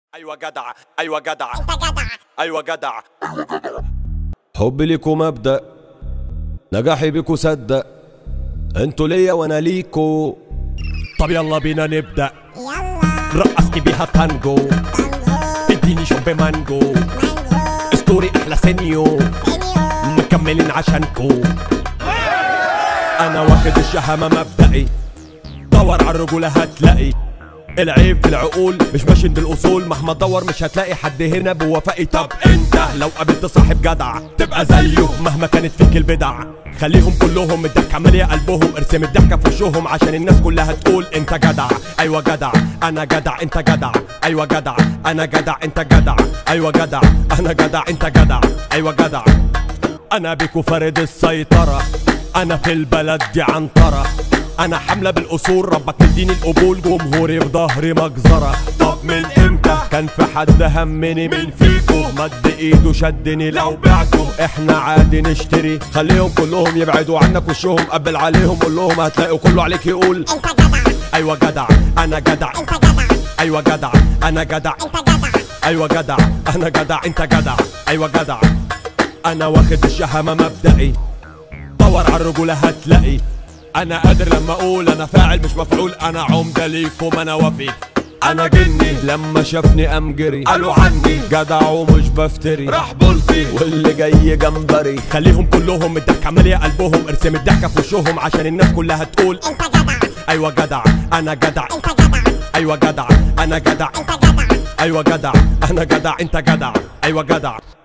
ايوه جدع ايوه جدع انت جدع ايوه جدع حبي ليكو مبدأ نجاحي بيكو صدق انتوا ليا وانا ليكو طب يلا بينا نبدا يلا رقصني بيها تانجو تانجو اديني شوب مانجو مانجو ستوري احلى سينيو سينيور مكملين عشانكو انا واخد الشهامة مبدئي دور على الرجولة هتلاقي العيب في العقول مش ماشي بالاصول مهما تدور مش هتلاقي حد هنا بوفائي طب انت لو قابلت صاحب جدع تبقى زيه مهما كانت فيك البدع خليهم كلهم الضحكة مالية قلبهم ارسم الضحكة في وشهم عشان الناس كلها تقول انت جدع ايوه جدع انا جدع انت جدع ايوه جدع انا جدع انت جدع ايوه جدع انا جدع انت جدع ايوه جدع انا بيكو فارد السيطرة انا في البلد دي عنطرة انا حاملة بالاصول ربك تديني القبول جمهوري في ظهري مجزرة طب من امتى كان في حد همني من فيكو مد ايده شدني لو بعته احنا عادي نشتري خليهم كلهم يبعدوا عنك وشهم قبل عليهم قول لهم هتلاقوا كله عليك يقول انت جدع ايوه جدع انا جدع انت جدع ايوه جدع انا جدع انت جدع ايوه جدع انا جدع انت جدع ايوه جدع انا واخد الشهامة مبدئي دور على الرجولة هتلاقي انا قادر لما اقول انا فاعل مش مفعول انا عمدة ليكم انا وفي انا جني لما شافني قام جري قالوا عني جدع ومش بفتري راح بولتي واللي جاي جمبري خليهم كلهم الضحكة مالية قلبهم ارسم الضحكة في وشهم عشان الناس كلها تقول انت جدع ايوه جدع انا جدع انت جدع ايوه جدع انا جدع انت جدع ايوه جدع انا جدع انت جدع ايوه جدع